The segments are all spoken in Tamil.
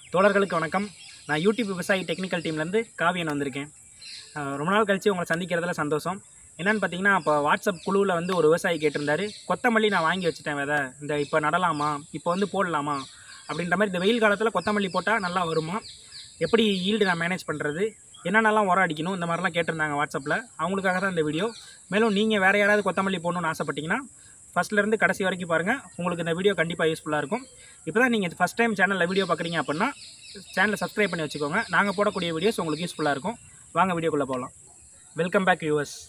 தோழர்களுக்கு வணக்கம் நான் யூடியூப் விவசாயி டெக்னிக்கல் டீம்லேருந்து காவியன் வந்திருக்கேன் அஹ் ரொம்ப நாள் கழித்து உங்களை சந்திக்கிறதுல சந்தோஷம் என்னென்னு பார்த்தீங்கன்னா இப்போ வாட்ஸ்அப் குழுவில் வந்து ஒரு விவசாயி கேட்டிருந்தாரு கொத்தமல்லி நான் வாங்கி வச்சுட்டேன் விதை இந்த இப்போ நடலாமா இப்போ வந்து போடலாமா அப்படின்ற மாதிரி இந்த வெயில் காலத்தில் கொத்தமல்லி போட்டால் நல்லா வருமா எப்படி ஈல்டு நான் மேனேஜ் பண்ணுறது என்னென்னலாம் உரம் அடிக்கணும் இந்த மாதிரிலாம் கேட்டிருந்தாங்க வாட்ஸ்அப்பில் அவங்களுக்காக தான் இந்த வீடியோ மேலும் நீங்கள் வேறு யாராவது கொத்தமல்லி போடணும்னு ஆசைப்பட்டீங்கன்னா ஃபஸ்ட்லேருந்து கடைசி வரைக்கும் பாருங்கள் உங்களுக்கு இந்த வீடியோ கண்டிப்பாக யூஸ்ஃபுல்லாக இருக்கும் இப்போ தான் நீங்கள் ஃபஸ்ட் டைம் சேனலில் வீடியோ பார்க்குறீங்க அப்படின்னா சேனலை சப்ஸ்கிரைப் பண்ணி வச்சுக்கோங்க நாங்கள் போடக்கூடிய வீடியோஸ் உங்களுக்கு யூஸ்ஃபுல்லாக இருக்கும் வாங்க வீடியோக்குள்ளே போகலாம் வெல்கம் பேக் யூஎஸ்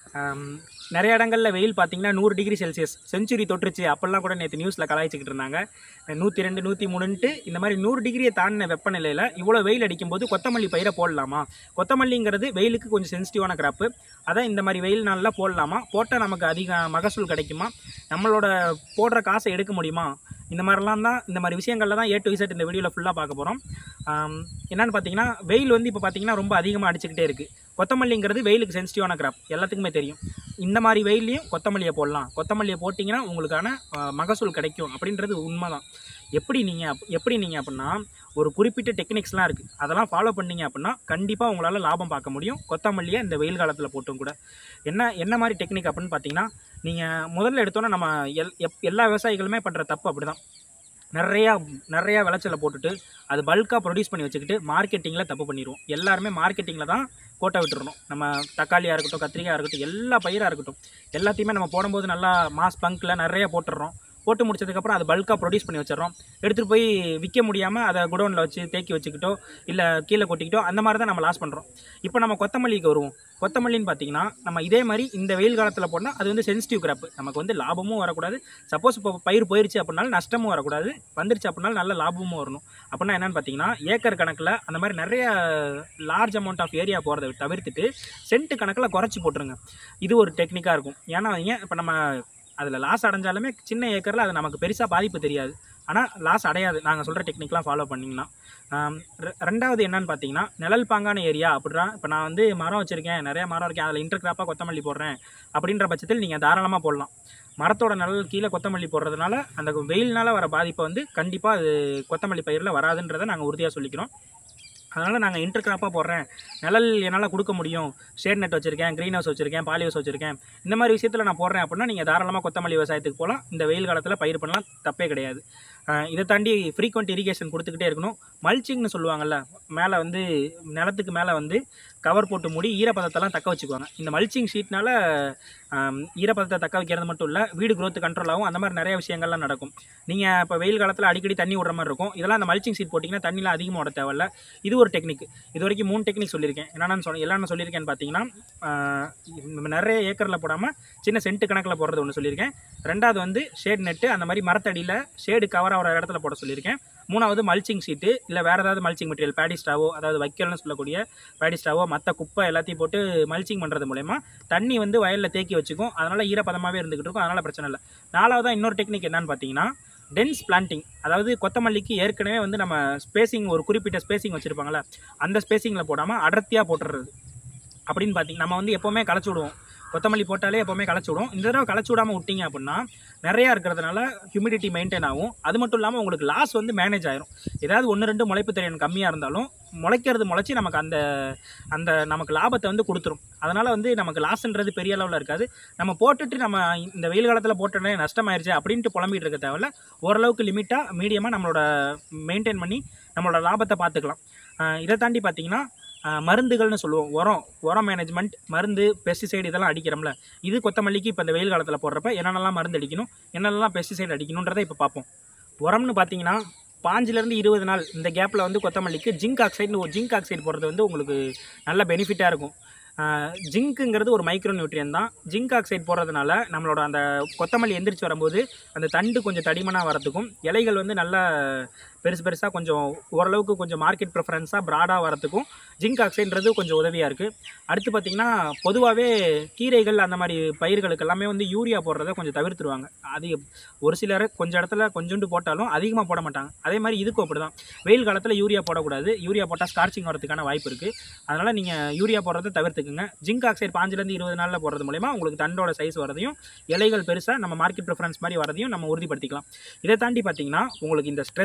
நிறைய இடங்களில் வெயில் பார்த்தீங்கன்னா நூறு டிகிரி செல்சியஸ் செஞ்சுரி தொட்டுருச்சு அப்போல்லாம் கூட நேற்று நியூஸில் கலாய்ச்சிக்கிட்டு இருந்தாங்க நூற்றி ரெண்டு நூற்றி மூணுன்ட்டு இந்த மாதிரி நூறு டிகிரியை தாண்டின வெப்பநிலையில் இவ்வளோ வெயில் அடிக்கும்போது கொத்தமல்லி பயிரை போடலாமா கொத்தமல்லிங்கிறது வெயிலுக்கு கொஞ்சம் சென்சிட்டிவான கிராப்பு அதான் இந்த மாதிரி வெயில் நாளில் போடலாமா போட்டால் நமக்கு அதிக மகசூல் கிடைக்குமா நம்மளோட போடுற காசை எடுக்க முடியுமா இந்த மாதிரிலாம் தான் இந்த மாதிரி விஷயங்களில் தான் ஏ டு இசட் இந்த வீடியோவில் ஃபுல்லாக பார்க்க போகிறோம் என்னென்னு பார்த்தீங்கன்னா வெயில் வந்து இப்போ பார்த்தீங்கன்னா ரொம்ப அதிகமாக அடிச்சுக்கிட்டே இருக்குது கொத்தமல்லிங்கிறது வெயிலுக்கு சென்சிட்டிவான கிராப் எல்லாத்துக்குமே தெரியும் இந்த மாதிரி வெயிலையும் கொத்தமல்லியை போடலாம் கொத்தமல்லியை போட்டிங்கன்னா உங்களுக்கான ஆஹ், மகசூல் கிடைக்கும் அப்படின்றது உண்மை தான் எப்படி நீங்கள் எப்படி நீங்கள் அப்படின்னா ஒரு குறிப்பிட்ட டெக்னிக்ஸ்லாம் இருக்குது அதெல்லாம் ஃபாலோ பண்ணீங்க அப்படின்னா கண்டிப்பாக உங்களால் லாபம் பார்க்க முடியும் கொத்தமல்லியை இந்த வெயில் காலத்தில் போட்டும் கூட என்ன என்ன மாதிரி டெக்னிக் அப்படின்னு பார்த்தீங்கன்னா நீங்கள் முதல்ல எடுத்தோன்னே நம்ம எல் எப் எல்லா விவசாயிகளுமே பண்ணுற தப்பு அப்படி தான் நிறையா நிறையா விளைச்சலை போட்டுட்டு அது பல்காக ப்ரொடியூஸ் பண்ணி வச்சுக்கிட்டு மார்க்கெட்டிங்கில் தப்பு பண்ணிடுவோம் எல்லாருமே மார்க்கெட்டிங்கில் தான் கோட்டை விட்டுறணும் நம்ம தக்காளியாக இருக்கட்டும் கத்திரிக்காயாக இருக்கட்டும் எல்லா பயிராக இருக்கட்டும் எல்லாத்தையுமே நம்ம போடும்போது நல்லா மாஸ் பங்க்கில் நிறைய போட்டுடுறோம் போட்டு முடிச்சதுக்கப்புறம் அது பல்காக ப்ரொடியூஸ் பண்ணி வச்சிடறோம் எடுத்துகிட்டு போய் விற்க முடியாமல் அதை குடோனில் வச்சு தேக்கி வச்சுக்கிட்டோ இல்லை கீழே கொட்டிக்கிட்டோ அந்த மாதிரி தான் நம்ம லாஸ் பண்ணுறோம் இப்போ நம்ம கொத்தமல்லிக்கு வருவோம் கொத்தமல்லின்னு பார்த்தீங்கன்னா நம்ம இதே மாதிரி இந்த வெயில் காலத்தில் போட்டால் அது வந்து சென்சிட்டிவ் கிராப் நமக்கு வந்து லாபமும் வரக்கூடாது சப்போஸ் இப்போ பயிர் போயிருச்சு அப்படின்னாலும் நஷ்டமும் வரக்கூடாது வந்துருச்சு அப்படின்னாலும் நல்ல லாபமும் வரணும் அப்படின்னா என்னென்னு பார்த்தீங்கன்னா ஏக்கர் கணக்கில் அந்த மாதிரி நிறைய லார்ஜ் அமௌண்ட் ஆஃப் ஏரியா போகிறத தவிர்த்துட்டு சென்ட் கணக்கில் குறைச்சி போட்டுருங்க இது ஒரு டெக்னிக்காக இருக்கும் ஏன்னா ஏன் இப்போ நம்ம அதில் லாஸ் அடைஞ்சாலுமே சின்ன ஏக்கரில் அது நமக்கு பெருசாக பாதிப்பு தெரியாது ஆனால் லாஸ் அடையாது நாங்கள் சொல்கிற டெக்னிக்லாம் ஃபாலோ பண்ணிங்கன்னா ஆம், ரெ- ரெண்டாவது என்னன்னு பார்த்தீங்கன்னா நிழல் பாங்கான ஏரியா அப்படின்னா இப்போ நான் வந்து மரம் வச்சுருக்கேன் நிறைய மரம் இருக்கேன் அதில் இன்டர் கிராப்பாக கொத்தமல்லி போடுறேன் அப்படின்ற பட்சத்தில் நீங்கள் தாராளமாக போடலாம் மரத்தோட நிழல் கீழே கொத்தமல்லி போடுறதுனால அந்த வெயில்னால வர பாதிப்பை வந்து கண்டிப்பாக அது கொத்தமல்லி பயிரில் வராதுன்றதை நாங்கள் உறுதியாக சொல்லிக்கிறோம் அதனால் நாங்கள் இன்டர் கிராப்பாக போடுறேன் நிழல் என்னால் கொடுக்க முடியும் ஷேட் நெட் வச்சுருக்கேன் க்ரீன் ஹவுஸ் வச்சுருக்கேன் பாலி ஹவுஸ் வச்சுருக்கேன் இந்த மாதிரி விஷயத்தில் நான் போடுறேன் அப்படின்னா நீங்கள் தாராளமாக கொத்தமல்லி விவசாயத்துக்கு போகலாம் இந்த வெயில் காலத்தில் பயிர் பண்ணலாம் தப்பே கிடையாது ஆஹ் இதை தாண்டி ஃப்ரீக்வெண்ட் இரிகேஷன் கொடுத்துக்கிட்டே இருக்கணும் மல்ச்சிங்னு சொல்லுவாங்கல்ல மேலே வந்து நிலத்துக்கு மேலே வந்து கவர் போட்டு மூடி ஈரப்பதத்தெல்லாம் தக்க வச்சுக்குவாங்க இந்த மல்ச்சிங் ஷீட்னால ஆம், ஈரப்பதத்தை தக்க வைக்கிறது மட்டும் இல்லை வீடு growth கண்ட்ரோல் ஆகும் அந்த மாதிரி நிறைய விஷயங்கள்லாம் நடக்கும் நீங்கள் இப்போ வெயில் காலத்தில் அடிக்கடி தண்ணி விடுற மாதிரி இருக்கும் இதெல்லாம் அந்த மல்ச்சிங் ஷீட் போட்டிங்கன்னா தண்ணிலாம் அதிகமாக விட தேவையில்ல இது ஒரு டெக்னிக் இது வரைக்கும் மூணு டெக்னிக் சொல்லியிருக்கேன் என்னென்னு சொல் என்னென்ன சொல்லியிருக்கேன்னு பார்த்தீங்கன்னா ஆஹ், இந்த நிறைய ஏக்கரில் போடாமல் சின்ன சென்ட் கணக்கில் போடுறது ஒன்று சொல்லியிருக்கேன் ரெண்டாவது வந்து ஷேட் நெட்டு அந்த மாதிரி மரத்தடியில் ஷேடு கவர் ஆகிற இடத்துல போட சொல்லியிருக்கேன் மூணாவது மல்ச்சிங் ஷீட்டு இல்லை வேறு ஏதாவது மல்ச்சிங் மெட்டீரியல் பேடி ஸ்டாவோ அதாவது வைக்கல்னு சொல்லக்கூடிய பேடி ஸ்டாவோ மற்ற குப்பை எல்லாத்தையும் போட்டு மல்ச்சிங் பண்ணுறது மூலயமா தண்ணி வந்து வயலில் தேக்கி வச்சுக்கும் அதனால் ஈரப்பதமாகவே இருந்துகிட்டு இருக்கும் அதனால் பிரச்சனை இல்லை நாலாவதாக இன்னொரு டெக்னிக் என்னன்னு பார்த்தீங்கன்னா டென்ஸ் பிளான்டிங் அதாவது கொத்தமல்லிக்கு ஏற்கனவே வந்து நம்ம ஸ்பேசிங் ஒரு குறிப்பிட்ட ஸ்பேசிங் வச்சுருப்பாங்களே அந்த ஸ்பேசிங்கில் போடாமல் அடர்த்தியாக போட்டுடுறது அப்படின்னு பார்த்தீங்க நம்ம வந்து எப்போவுமே களைச்சி விடுவோம் கொத்தமல்லி போட்டாலே எப்போவுமே களைச்சி விடுவோம் இந்த தடவை களைச்சி விடாமல் விட்டீங்க அப்படின்னா நிறையா இருக்கிறதுனால ஹியூமிடிட்டி மெயின்டைன் ஆகும் அது மட்டும் இல்லாமல் உங்களுக்கு லாஸ் வந்து மேனேஜ் ஆயிரும் ஏதாவது ஒன்று ரெண்டு முளைப்பு திறன் கம்மியாக இருந்தாலும் முளைக்கிறது முளைச்சி நமக்கு அந்த அந்த நமக்கு லாபத்தை வந்து கொடுத்துரும் அதனால் வந்து நமக்கு லாஸ்ன்றது பெரிய அளவில் இருக்காது நம்ம போட்டுட்டு நம்ம இந்த வெயில் காலத்தில் போட்டோன்னே நஷ்டமாயிருச்சு அப்படின்ட்டு புலம்பிட்டு இருக்க தேவையில்ல ஓரளவுக்கு லிமிட்டாக மீடியமாக நம்மளோட மெயின்டைன் பண்ணி நம்மளோட லாபத்தை பார்த்துக்கலாம் ஆஹ் இதை தாண்டி பார்த்தீங்கன்னா ஆஹ் மருந்துகள்னு சொல்லுவோம் உரம் உரம் மேனேஜ்மெண்ட் மருந்து பெஸ்டிசைடு இதெல்லாம் அடிக்கிறோம்ல இது கொத்தமல்லிக்கு இப்போ இந்த வெயில் காலத்தில் போடுறப்ப என்னென்னலாம் மருந்து அடிக்கணும் என்னென்னலாம் பெஸ்டிசைடு அடிக்கணுன்றதை இப்போ பார்ப்போம் உரம்னு பார்த்தீங்கன்னா பாஞ்சிலேருந்து இருபது நாள் இந்த கேப்பில் வந்து கொத்தமல்லிக்கு ஜிங்க் ஆக்சைடுன்னு ஒரு ஜிங்க் ஆக்சைடு போடுறது வந்து உங்களுக்கு நல்ல பெனிஃபிட்டாக இருக்கும் ஜிங்க்குங்கிறது ஒரு மைக்ரோ நியூட்ரியன் தான் ஜிங்க் ஆக்சைடு போடுறதுனால நம்மளோட அந்த கொத்தமல்லி எந்திரிச்சு வரும்போது அந்த தண்டு கொஞ்சம் தடிமனாக வரதுக்கும் இலைகள் வந்து நல்லா பெருசு பெருசாக கொஞ்சம் ஓரளவுக்கு கொஞ்சம் மார்க்கெட் ப்ரிஃபரன்ஸாக ப்ராடாக வரத்துக்கும் ஜிங்க் ஆக்சைடுன்றது கொஞ்சம் உதவியாக இருக்குது அடுத்து பார்த்திங்கன்னா பொதுவாகவே கீரைகள் அந்த மாதிரி பயிர்களுக்கு எல்லாமே வந்து யூரியா போடுறத கொஞ்சம் தவிர்த்துருவாங்க அது ஒரு சிலர் கொஞ்சம் இடத்துல கொஞ்சோண்டு போட்டாலும் அதிகமாக போட மாட்டாங்க அதே மாதிரி இதுக்கும் அப்படி தான் வெயில் காலத்தில் யூரியா போடக்கூடாது யூரியா போட்டால் ஸ்கார்ச்சிங் வரதுக்கான வாய்ப்பு இருக்குது அதனால் நீங்கள் யூரியா போடுறத தவிர்த்துக்குங்க ஜிங்க் ஆக்சைடு பாஞ்சிலேருந்து இருபது நாளில் போடுறது மூலயமா உங்களுக்கு தண்டோட சைஸ் வரதையும் இலைகள் பெருசாக நம்ம மார்க்கெட் ப்ரிஃபரன்ஸ் மாதிரி வரதையும் நம்ம உறுதிப்படுத்திக்கலாம் இதை தாண்டி பார்த்தீங்கன்னா உங்களுக்கு இந்த ஸ்ட்ரெஸ்ஸு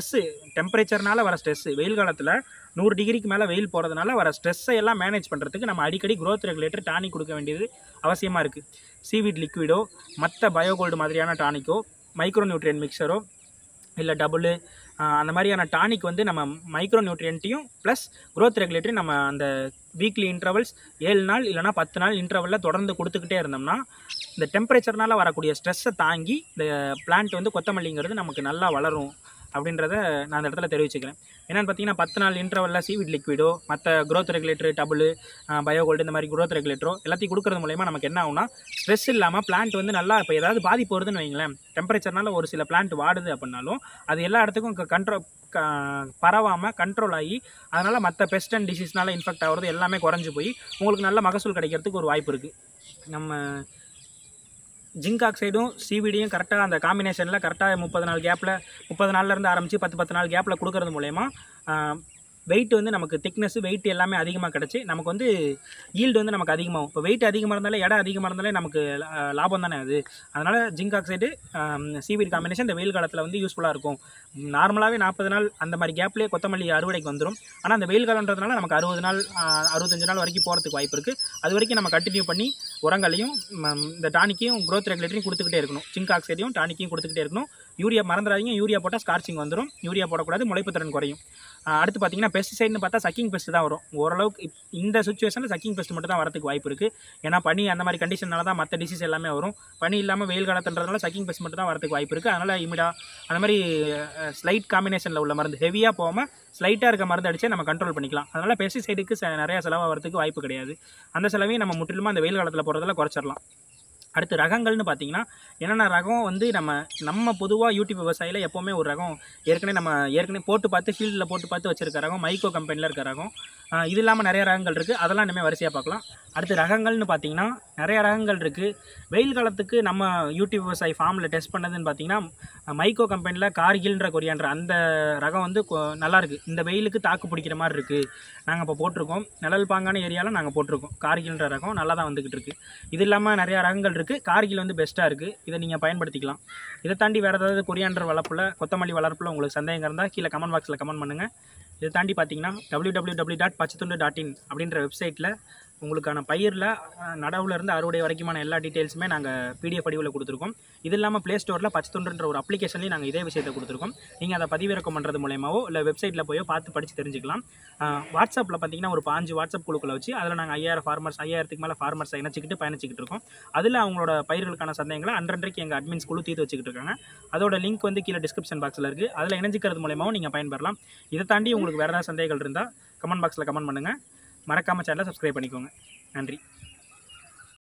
டெம்பரேச்சர்னால வர ஸ்ட்ரெஸ் வெயில் காலத்தில் நூறு டிகிரிக்கு மேலே வெயில் போகிறதுனால வர ஸ்ட்ரெஸ்ஸை எல்லாம் மேனேஜ் பண்ணுறதுக்கு நம்ம அடிக்கடி growth ரெகுலேட்டர் டானிக் கொடுக்க வேண்டியது அவசியமாக இருக்குது சீவிட் லிக்விடோ மற்ற பயோகோல்டு மாதிரியான டானிக்கோ மைக்ரோ நியூட்ரியன் மிக்சரோ இல்லை டபுளு அந்த மாதிரியான டானிக் வந்து நம்ம மைக்ரோ நியூட்ரியன்ட்டையும் ப்ளஸ் growth ரெகுலேட்டரையும் நம்ம அந்த வீக்லி இன்டர்வல்ஸ் ஏழு நாள் இல்லைனா பத்து நாள் இன்டர்வலில் தொடர்ந்து கொடுத்துக்கிட்டே இருந்தோம்னா இந்த டெம்பரேச்சர்னால வரக்கூடிய ஸ்ட்ரெஸ்ஸை தாங்கி இந்த பிளான்ட் வந்து கொத்தமல்லிங்கிறது நமக்கு நல்லா வளரும் அப்படின்றத நான் அந்த இடத்துல தெரிவிச்சுக்கிறேன் என்னென்னு பார்த்தீங்கன்னா பத்து நாள் இன்டர்வலில் சீவிட் லிக்விடோ மற்ற growth ரெகுலேட்டர் டபுளு பயோகோல்டு இந்த மாதிரி growth ரெகுலேட்டரோ எல்லாத்தையும் கொடுக்கறது மூலயமா நமக்கு என்ன ஆகும்னா ஸ்ட்ரெஸ் இல்லாமல் பிளான்ட் வந்து நல்லா இப்போ ஏதாவது பாதிப்பு வருதுன்னு வைங்களேன் டெம்பரேச்சர்னால ஒரு சில பிளான்ட் வாடுது அப்படின்னாலும் அது எல்லா இடத்துக்கும் கண்ட்ரோ பரவாமல் கண்ட்ரோல் ஆகி அதனால் மற்ற பெஸ்ட் அண்ட் டிசீஸ்னால இன்ஃபெக்ட் ஆகிறது எல்லாமே குறைஞ்சி போய் உங்களுக்கு நல்ல மகசூல் கிடைக்கிறதுக்கு ஒரு வாய்ப்பு இருக்குது நம்ம ஜிங்க் ஆக்சைடும் சிவிடியும் கரெக்டாக அந்த காம்பினேஷனில் கரெக்டாக முப்பது நாள் கேப்பில் முப்பது நாள்லேருந்து ஆரம்பித்து பத்து பத்து நாள் கேப்பில் கொடுக்கறது மூலயமா வெயிட் வந்து நமக்கு திக்னஸ் வெயிட் எல்லாமே அதிகமாக கிடச்சி நமக்கு வந்து ஈல்டு வந்து நமக்கு அதிகமாகும் இப்போ வெயிட் அதிகமாக இருந்தாலே எடை அதிகமாக இருந்தாலே நமக்கு லா- லாபம் தானே அது அதனால் ஜிங்க் ஆக்சைடு சிவிடி காம்பினேஷன் இந்த வெயில் காலத்தில் வந்து யூஸ்ஃபுல்லாக இருக்கும் நார்மலாகவே நாற்பது நாள் அந்த மாதிரி கேப்லேயே கொத்தமல்லி அறுவடைக்கு வந்துடும் ஆனால் அந்த வெயில் காலன்றதுனால நமக்கு அறுபது நாள் ஆஹ், அறுபத்தஞ்சு நாள் வரைக்கும் போகிறதுக்கு வாய்ப்பு இருக்குது அது வரைக்கும் நம்ம கண்டினியூ பண்ணி உரங்களையும் ம், இந்த டானிக்கையும் growth ரெகுலேட்டரையும் கொடுத்துக்கிட்டே இருக்கணும் ஜிங்க் ஆக்சைடையும் டானிக்கையும் கொடுத்துக்கிட்டே இருக்கணும் யூரியா மறந்துடாதீங்க யூரியா போட்டால் ஸ்கார்ச்சிங் வந்துடும் யூரியா போடக்கூடாது முளைப்பு திறன் குறையும் ஆஹ், அடுத்து பார்த்தீங்கன்னா பெஸ்டிசைட்னு பார்த்தா சக்கிங் பெஸ்ட் தான் வரும் ஓரளவுக்கு இப்- இந்த சுச்சுவேஷனில் சக்கிங் பெஸ்ட் மட்டும் தான் வரதுக்கு வாய்ப்பு இருக்குது ஏன்னா பனி அந்த மாதிரி கண்டிஷனால தான் மற்ற டிசீஸ் எல்லாமே வரும் பனி இல்லாமல் வெயில் காலத்துன்றதுனால சக்கிங் பெஸ்ட் மட்டும் தான் வரதுக்கு வாய்ப்பு இருக்குது அதனால் இமிடா அந்த மாதிரி ஸ்லைட் காம்பினேஷனில் உள்ள மருந்து ஹெவியாக போகாமல் ஸ்லைட்டாக இருக்க மருந்து அடிச்சே நம்ம கண்ட்ரோல் பண்ணிக்கலாம் அதனால் பெஸ்டிசைடுக்கு ச நிறையா செலவாகிறதுக்கு வாய்ப்பு கிடையாது அந்த செலவையும் நம்ம முற்றிலுமா அந்த வெயில் காலத்தில் போகிறதுல குறைச்சிடலாம் அடுத்து ரகங்கள்னு பார்த்தீங்கன்னா என்னென்ன ரகம் வந்து நம்ம நம்ம பொதுவாக யூடியூப் விவசாயியில் எப்போவுமே ஒரு ரகம் ஏற்கனவே நம்ம ஏற்கனவே போட்டு பார்த்து ஃபீல்டில் போட்டு பார்த்து வச்சிருக்க ரகம் மைக்கோ கம்பெனியில் இருக்க ரகம் ஆஹ் இது இல்லாமல் நிறைய ரகங்கள் இருக்குது அதெல்லாம் இனிமேல் வரிசையாக பார்க்கலாம் அடுத்து ரகங்கள்னு பார்த்தீங்கன்னா நிறைய ரகங்கள் இருக்குது வெயில் காலத்துக்கு நம்ம யூடியூப் விவசாயி ஃபார்மில் டெஸ்ட் பண்ணதுன்னு பார்த்தீங்கன்னா மைக்கோ கம்பெனியில் கார்கில்ன்ற கொரியான்ற அந்த ரகம் வந்து கொ- நல்லா இருக்கு இந்த வெயிலுக்கு தாக்கு பிடிக்கிற மாதிரி இருக்குது நாங்கள் இப்போ போட்டிருக்கோம் நிழல் பாங்கான ஏரியாவில் நாங்கள் போட்டிருக்கோம் கார்கில்ன்ற ரகம் நல்லா தான் வந்துக்கிட்டு இருக்கு இது இல்லாமல் நிறையா ரகங்கள் இருக்குது கார்கில் வந்து பெஸ்ட்டாக இருக்குது இதை நீங்கள் பயன்படுத்திக்கலாம் இதை தாண்டி வேறு ஏதாவது கொரியாண்டர் வளர்ப்பில் கொத்தமல்லி வளர்ப்பில் உங்களுக்கு சந்தேகம் இருந்தால் கீழே கமெண்ட் பாக்ஸில் கமெண்ட் பண்ணுங்கள் இதை தாண்டி பார்த்தீங்கன்னா www.பச்சத்துண்டு டாட் பச்சைத்துண்டு டாட் இன் அப்படின்ற வெப்சைட்டில் உங்களுக்கான பயிரில் நடவுல இருந்து அறுவடை வரைக்குமான எல்லா டீட்டெயில்ஸுமே நாங்கள் பிடிஎஃப் வடிவில் கொடுத்துருக்கோம் இது இல்லாமல் ப்ளே ஸ்டோரில் பச்சைத்துண்டுன்ற ஒரு அப்ளிகேஷன்லையும் நாங்கள் இதே விஷயத்தை கொடுத்துருக்கோம் நீங்கள் அதை பதிவிறக்கம் பண்ணுறது மூலயமாவோ இல்லை வெப்சைட்டில் போயோ பார்த்து படித்து தெரிஞ்சுக்கலாம் வாட்ஸ்அப்பில் பார்த்தீங்கன்னா ஒரு பாஞ்சு வாட்ஸ்அப் குழுக்களை வச்சு அதில் நாங்கள் ஐயாயிரம் ஃபார்மர்ஸ் ஐயாயிரத்துக்கு மேலே ஃபார்மர்ஸை இணைச்சிக்கிட்டு பயணிச்சுக்கிட்டு இருக்கோம் அதில் அவங்களோட பயிர்களுக்கான சந்தேகங்களை அன்றன்றைக்கு எங்கள் அட்மின்ஸ் குழு தீர்த்து வச்சுக்கிட்டு இருக்காங்க அதோட லிங்க் வந்து கீழே டிஸ்கிரிப்ஷன் பாக்ஸில் இருக்குது அதில் இணைஞ்சிக்கிறது மூலயமாவும் நீங்கள் பயன்பெறலாம் இதை தாண்டி உங்களுக்கு வேறு ஏதாவது சந்தேகங்கள் இருந்தால் கமெண்ட் பாக்ஸில் கமெண்ட் பண்ணுங்கள் மறக்காமல் சேனலை சப்ஸ்கிரைப் பண்ணிக்கோங்க நன்றி